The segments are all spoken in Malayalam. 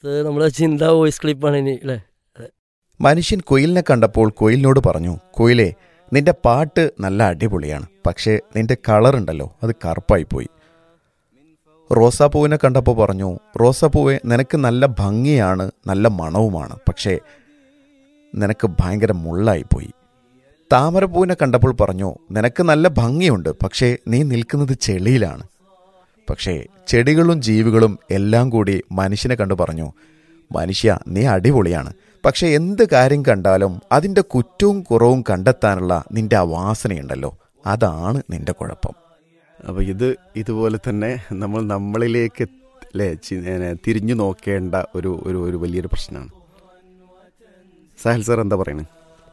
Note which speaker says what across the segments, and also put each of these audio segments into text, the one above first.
Speaker 1: അത് നമ്മളെ ചിന്ത വോയിസ് ക്ലിപ്പാണ് ഇനി അല്ലേ
Speaker 2: മനുഷ്യൻ കുയിലിനെ കണ്ടപ്പോൾ കുയിലിനോട് പറഞ്ഞു കുയിലെ നിന്റെ പാട്ട് നല്ല അടിപൊളിയാണ് പക്ഷേ നിന്റെ കളർ ഉണ്ടല്ലോ അത് കറുപ്പായി പോയി റോസാപ്പൂവിനെ കണ്ടപ്പോൾ പറഞ്ഞു റോസാപ്പൂവെ നിനക്ക് നല്ല ഭംഗിയാണ് നല്ല മണവുമാണ് പക്ഷേ നിനക്ക് ഭയങ്കര മുള്ളായിപ്പോയി താമരപ്പൂവിനെ കണ്ടപ്പോൾ പറഞ്ഞു നിനക്ക് നല്ല ഭംഗിയുണ്ട് പക്ഷേ നീ നിൽക്കുന്നത് ചെളിയിലാണ് പക്ഷേ ചെടികളും ജീവികളും എല്ലാം കൂടി മനുഷ്യനെ കണ്ടു പറഞ്ഞു മനുഷ്യ നീ അടിപൊളിയാണ് പക്ഷെ എന്ത് കാര്യം കണ്ടാലും അതിൻ്റെ കുറ്റവും കുറവും കണ്ടെത്താനുള്ള നിന്റെ ആ വാസനയുണ്ടല്ലോ അതാണ് നിന്റെ കുഴപ്പം
Speaker 3: അപ്പോൾ ഇത് ഇതുപോലെ തന്നെ നമ്മൾ നമ്മളിലേക്ക് അല്ലേ ചി- ഏ, തിരിഞ്ഞു നോക്കേണ്ട ഒരു ഒരു ഒരു വലിയൊരു പ്രശ്നമാണ് സാഹിൽ സാർ എന്താ പറയുന്നത്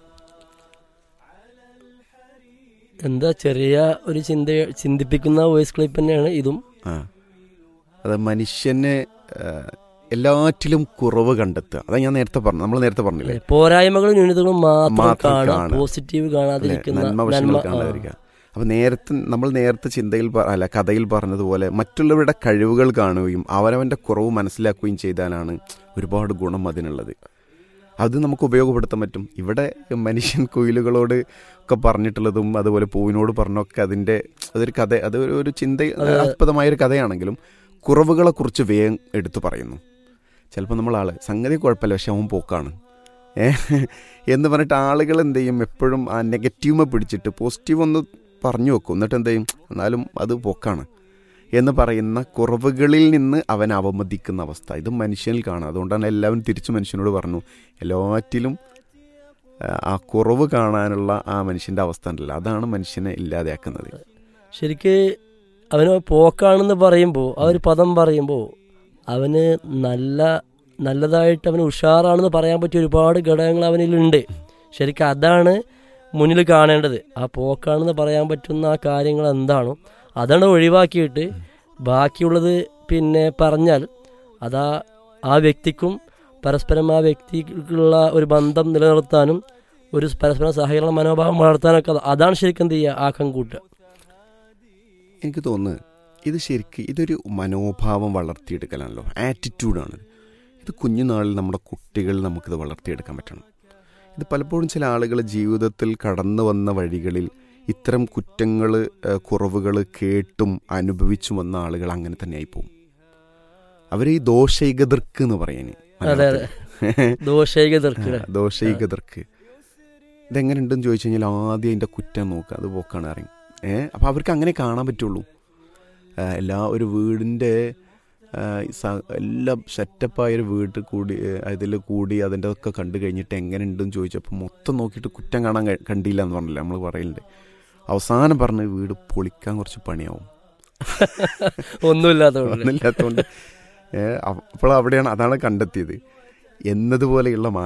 Speaker 1: എന്താ ചെറിയ ഒരു ചിന്ത ചിന്തിപ്പിക്കുന്ന വോയിസ് ക്ലിപ്പ് തന്നെയാണ് ഇതും
Speaker 3: ആ അത് മനുഷ്യന് ആ, എല്ലാറ്റിലും കുറവ് കണ്ടെത്തുക അതാ ഞാൻ നേരത്തെ പറഞ്ഞു നമ്മൾ നേരത്തെ പറഞ്ഞില്ലേ
Speaker 1: പോരായ്മകളും ന്യൂനതകളും മാത്രം
Speaker 3: മാത്രം
Speaker 1: കാണുക
Speaker 3: കാണുക.
Speaker 1: പോസിറ്റീവ്
Speaker 3: അല്ലേ?
Speaker 1: കാണാതിരിക്കുന്ന
Speaker 3: നന്മ വശങ്ങൾ
Speaker 1: നന്മ, ആ.
Speaker 3: കാണാതിരിക്കുക അപ്പൊ നേരത്തെ നമ്മൾ നേരത്തെ ചിന്തയിൽ പ- അല്ല കഥയിൽ പറഞ്ഞതുപോലെ മറ്റുള്ളവരുടെ കഴിവുകൾ കാണുകയും അവരവന്റെ കുറവ് മനസ്സിലാക്കുകയും ചെയ്താലാണ് ഒരുപാട് ഗുണം അതിനുള്ളത് അത് നമുക്ക് ഉപയോഗപ്പെടുത്താൻ പറ്റും ഇവിടെ മനുഷ്യൻ കുയിലുകളോട് ഒക്കെ പറഞ്ഞിട്ടുള്ളതും അതുപോലെ പൂവിനോട് പറഞ്ഞൊക്കെ അതിന്റെ അതൊരു കഥ അത് ഒരു- ഒരു ചിന്ത ആസ്പദമായ ഒരു കഥയാണെങ്കിലും കുറവുകളെ കുറിച്ച് വേഗം എടുത്തു പറയുന്നു ചിലപ്പോൾ നമ്മൾ ആള് സംഗതി കുഴപ്പമില്ല പക്ഷെ അവൻ പോക്കാണ് ഏ എന്ന് പറഞ്ഞിട്ട് ആളുകൾ എന്ത് ചെയ്യും എപ്പോഴും ആ നെഗറ്റീവ് പിടിച്ചിട്ട് പോസിറ്റീവ് ഒന്ന് പറഞ്ഞു വെക്കും എന്നിട്ട് എന്ത് ചെയ്യും എന്നാലും അത് പോക്കാണ് എന്ന് പറയുന്ന കുറവുകളിൽ നിന്ന് അവൻ അവമതിക്കുന്ന അവസ്ഥ ഇത് മനുഷ്യനിൽ കാണാം അതുകൊണ്ടാണ് എല്ലാവരും തിരിച്ചു മനുഷ്യനോട് പറഞ്ഞു എല്ലാറ്റിലും ആ, ആ കുറവ് കാണാനുള്ള ആ മനുഷ്യന്റെ അവസ്ഥ ഉണ്ടല്ലോ അതാണ് മനുഷ്യനെ ഇല്ലാതെയാക്കുന്നത്
Speaker 1: ശരിക്ക് അവന് പോക്കാണെന്ന് പറയുമ്പോൾ ആ ഒരു പദം പറയുമ്പോൾ അവന് നല്ല നല്ലതായിട്ട് അവന് ഉഷാറാണെന്ന് പറയാൻ പറ്റിയ ഒരുപാട് ഘടകങ്ങൾ അവനിലുണ്ട് ശരിക്കും അതാണ് മുന്നിൽ കാണേണ്ടത് ആ പോക്കാണെന്ന് പറയാൻ പറ്റുന്ന ആ കാര്യങ്ങൾ എന്താണോ അതാണ് ഒഴിവാക്കിയിട്ട് ബാക്കിയുള്ളത് പിന്നെ പറഞ്ഞാൽ അതാ ആ വ്യക്തിക്കും പരസ്പരം ആ വ്യക്തിക്കുള്ള ഒരു ബന്ധം നിലനിർത്താനും ഒരു പരസ്പരം സഹകരണ മനോഭാവം വളർത്താനൊക്കെ അത് അതാണ് ശരിക്കും എന്ത് ചെയ്യുക ആക്കം കൂട്ടുക
Speaker 3: എനിക്ക് തോന്നുന്നത് ഇത് ശരിക്ക് ഇതൊരു മനോഭാവം വളർത്തിയെടുക്കലാണല്ലോ ആറ്റിറ്റ്യൂഡാണ് ഇത് കുഞ്ഞുനാളിൽ നമ്മുടെ കുട്ടികൾ നമുക്കിത് വളർത്തിയെടുക്കാൻ പറ്റണം ഇത് പലപ്പോഴും ചില ആളുകൾ ജീവിതത്തിൽ കടന്നു വന്ന വഴികളിൽ ഇത്തരം കുറ്റങ്ങൾ കുറവുകൾ കേട്ടും അനുഭവിച്ചും വന്ന ആളുകൾ അങ്ങനെ തന്നെ ആയിപ്പോവും അവർ ഈ ദോഷൈകതർക്ക് എന്ന് പറയുന്നത്
Speaker 1: അതെ, അതെ. ദോഷൈക തീർക്കുക
Speaker 3: ദോഷൈകതർക്ക് ഇതെങ്ങനെയുണ്ടെന്ന് ചോദിച്ചു കഴിഞ്ഞാൽ ആദ്യം അതിൻ്റെ കുറ്റം നോക്കുക അത് പോക്കാണ് അറിയും ഏ അപ്പം അവർക്ക് അങ്ങനെ കാണാൻ പറ്റുള്ളൂ ആ, എല്ലാ ഒരു വീടിൻ്റെ ആ, സ- എല്ലാം സെറ്റപ്പായ ഒരു വീട് കൂടി അതിൽ കൂടി അതിൻ്റെ ഒക്കെ കണ്ടു കഴിഞ്ഞിട്ട് എങ്ങനെയുണ്ടെന്ന് ചോദിച്ചപ്പോൾ മൊത്തം നോക്കിയിട്ട് കുറ്റം കാണാൻ കഴി- കണ്ടില്ല എന്ന് പറഞ്ഞില്ല നമ്മൾ പറയലുണ്ട് അവസാനം പറഞ്ഞ വീട് പൊളിക്കാൻ കുറച്ച് പണിയാവും
Speaker 1: ഒന്നുമില്ലാത്തതുകൊണ്ട്
Speaker 3: ഒന്നുമില്ലാത്തതുകൊണ്ട് അപ്പോൾ അവിടെയാണ് അതാണ് കണ്ടെത്തിയത് എന്നതുപോലെയുള്ള